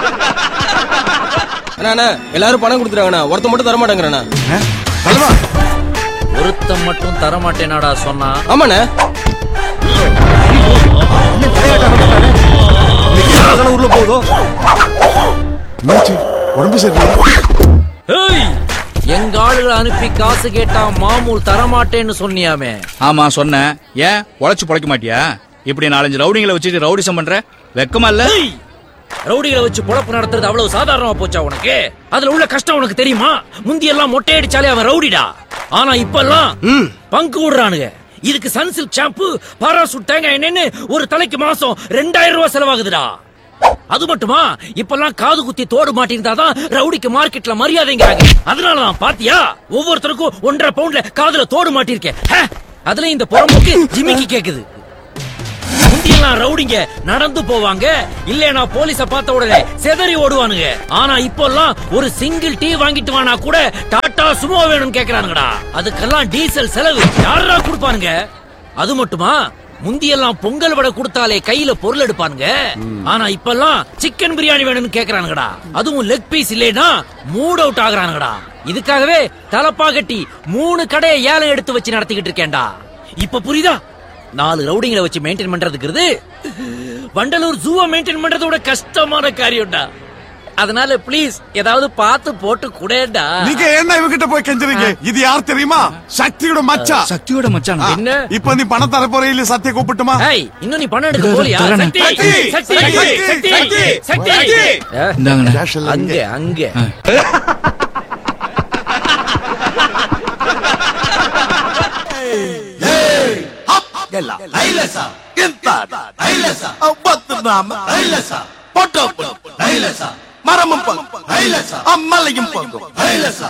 அண்ணா அண்ணா எல்லாரும் பணம் கொடுத்துறாங்கண்ணா ஒருத்த மட்டும் தர மாட்டேங்கிறண்ணா தலைவா ஒருத்தன் மட்டும் தரமாட்டேனாடா சொன்னா ஆமாண்ணே இன்னும் தலையாட்ட ஆரம்பிச்சிட்டானே. இன்னைக்கு அதெல்லாம் உள்ள போகுதோ என்னாச்சு உடம்பு சரியில்லை ஏய் எங்க ஆளுகளை அனுப்பி காசு கேட்டா மாமூல் தரமாட்டேன்னு சொன்னியாமே ஆமா சொன்னேன் ஏன் உழைச்சு பொழைக்க மாட்டியா இப்படி நாலஞ்சு ரவுடிங்களை வச்சுட்டு ரவுடிசம் பண்ற வெக்கமா இல்ல ஏய், ரவுடிகளை வச்சு பொழப்பு நடத்துறது அவ்வளவு சாதாரணமா போச்சா உனக்கு அதுல உள்ள கஷ்டம் உனக்கு தெரியுமா முந்தி எல்லாம் மொட்டை அடிச்சாலே அவன் ரவுடிடா ஆனா இப்ப எல்லாம் பங்கு விடுறானுங்க இதுக்கு சன்சில்க் ஷாம்பு பாராசூட் தேங்காய் எண்ணெய்னு ஒரு தலைக்கு மாசம் ரெண்டாயிரம் ரூபாய் செலவாகுதுடா அது மட்டுமா இப்பெல்லாம் காது குத்தி தோடு மாட்டிருந்தாதான் ரவுடிக்கு மார்க்கெட்ல மரியாதைங்கிறாங்க அதனாலதான் பாத்தியா ஒவ்வொருத்தருக்கும் ஒன்றரை பவுண்ட்ல காதுல தோடு மாட்டிருக்கேன் ஹே, அதுல இந்த புறம்போக்கு ஜிமிக்கி கேக்குது முந்தியெல்லாம் ரவுடிங்க நடந்து போவாங்க இல்லனா போலீஸ பார்த்த உடனே செதறி ஓடுவானுங்க ஆனா இப்போல்லாம் ஒரு சிங்கிள் டீ வாங்கிட்டு வானா கூட டாடா சுமோ வேணும்னு கேக்குறானுங்கடா அதுக்கெல்லாம் டீசல் செலவு யாரா கொடுப்பானுங்க அது மட்டுமா முந்தியெல்லாம் பொங்கல் வடை கொடுத்தாலே கையில பொருள் எடுப்பானுங்க ஆனா இப்பெல்லாம் சிக்கன் பிரியாணி வேணும்னு கேக்குறானுங்கடா அதுவும் லெக் பீஸ் இல்லைனா மூட் அவுட் ஆகுறானுங்கடா இதுக்காகவே தலப்பா கட்டி மூணு கடையை ஏலம் எடுத்து வச்சு நடத்திக்கிட்டு இருக்கேன்டா இப்ப புரியுதா நாலு ரவுடிங்களை வச்சு மெயின்டைன் பண்றதுக்குறது வண்டலூர் ஜூவை மெயின்டைன் பண்றதோட கஷ்டமான காரியம்டா அதனால ப்ளீஸ் ஏதாவது பார்த்து போட்டு கூடடா நீங்க என்ன இவகிட்ட போய் கெஞ்சுறீங்க இது யார் தெரியுமா சக்தியோட மச்சா சக்தியோட மச்சான் என்ன இப்ப நீ பணம் தர போற இல்ல சத்திய கூப்பிட்டுமா ஏய் இன்னும் நீ பணம் எடுக்க இதோ போலியா தரேனே. சக்தி சக்தி! சக்தி சக்தி! சக்தி சக்தி! சக்தி ஆ, இந்தாங்கண்ணே Cash எல்லாம் அங்க இங்க. அங்க ಎಲ್ಲ ನೈಲಸ ಇಂತ ನೈಲಸ ಒಬ್ಬತ್ತು ನಾಮ ನೈಲಸ பொட்டோ நைலசா மரமும் பங்கும் நைலசா அம்மலையும் பங்கும் நைலசா